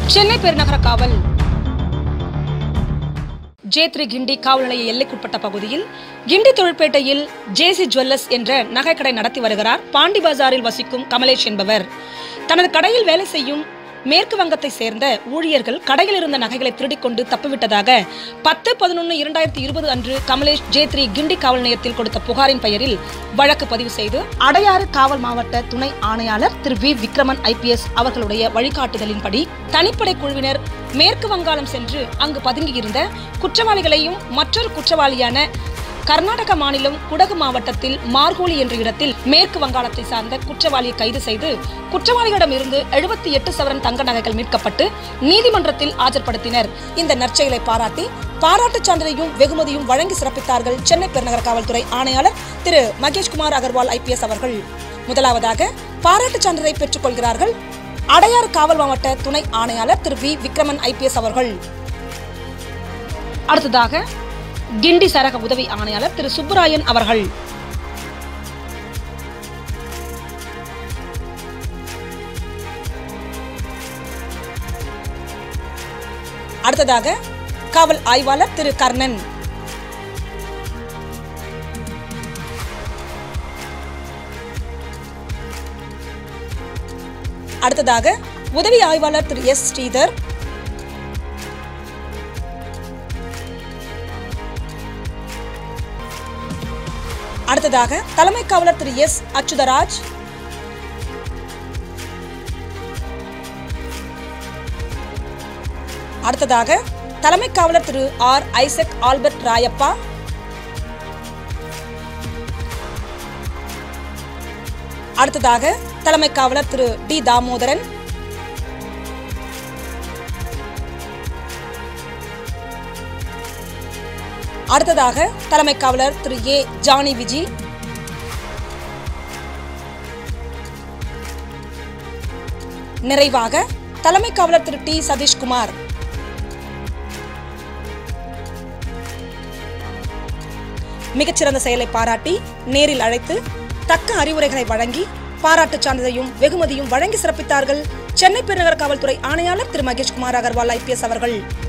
சென்னை பெருநகர காவல் ஜேத்ரி கிண்டி காவல் நிலைய எல்லைக்குட்பட்ட பகுதியில் கிண்டி தொழிற்பேட்டையில் ஜேசி ஜுவல்லர்ஸ் என்ற நகைக்கடை நடத்தி வருகிறார் பாண்டி பஜாரில் வசிக்கும் கமலேஷ் என்பவர் தனது கடையில் வேலை செய்யும் மேற்கு வங்கத்தை சேர்ந்த ஊழியர்கள் கடையில் இருந்த நகைகளை திருடிக் கொண்டு தப்பிவிட்டதாக பத்து பதினொன்று இரண்டாயிரத்தி இருபது அன்று கமலேஷ் ஜேத்ரி கிண்டி காவல் நிலையத்தில் கொடுத்த புகாரின் பெயரில் வழக்கு பதிவு செய்து அடையாறு காவல் மாவட்ட துணை ஆணையாளர் திரு வி விக்ரமன் ஐபிஎஸ் அவர்களுடைய வழிகாட்டுதலின்படி தனிப்படை குழுவினர் மேற்கு வங்காளம் சென்று அங்கு பதுங்கியிருந்த குற்றவாளிகளையும் மற்றொரு குற்றவாளியான கர்நாடக மாநிலம் குடகு மாவட்டத்தில் மார்கோலி என்ற இடத்தில் மேற்கு வங்காளத்தை சார்ந்த குற்றவாளியை கைது செய்து குற்றவாளிகளிடமிருந்து எழுபத்தி எட்டு சவரன் தங்க நகைகள் மீட்கப்பட்டு நீதிமன்றத்தில் ஆஜர்படுத்தினர் இந்த நற்செயலை பாராட்டி பாராட்டுச் சான்றிதழையும் வெகுமதியும் வழங்கி சிறப்பித்தார்கள் சென்னை பெருநகர காவல்துறை ஆணையாளர் திரு மகேஷ்குமார் அகர்வால் ஐபிஎஸ் அவர்கள் முதலாவதாக பாராட்டுச் சான்றிதழை பெற்றுக் கொள்கிறார்கள் அடையாறு காவல் மாவட்ட துணை ஆணையாளர் திரு வி விக்ரமன் ஐபிஎஸ் அவர்கள் அடுத்ததாக கிண்டி சரக உதவி ஆணையாளர் திரு சுப்புராயன் அவர்கள் அடுத்ததாக காவல் ஆய்வாளர் திரு கர்ணன் அடுத்ததாக உதவி ஆய்வாளர் திரு எஸ் ஸ்ரீதர் அடுத்ததாக தலைமை காவலர் திரு எஸ் அச்சுதராஜ் அடுத்ததாக தலைமை காவலர் Thiru R Isaac Albert Rayappa அடுத்ததாக தலைமை காவலர் திரு டி தாமோதரன் அடுத்ததாக தலைமை காவலர் திரு ஏ ஜானி விஜி நிறைவாக தலைமை காவலர் திரு டி சதீஷ்குமார் மிகச்சிறந்த செயலை பாராட்டி நேரில் அழைத்து தக்க அறிவுரைகளை வழங்கி பாராட்டுச் சான்றிதழையும் வெகுமதியும் வழங்கி சிறப்பித்தார்கள் சென்னை பெருநகர காவல்துறை ஆணையாளர் திரு மகேஷ்குமார் அகர்வால் ஐபிஎஸ் அவர்கள்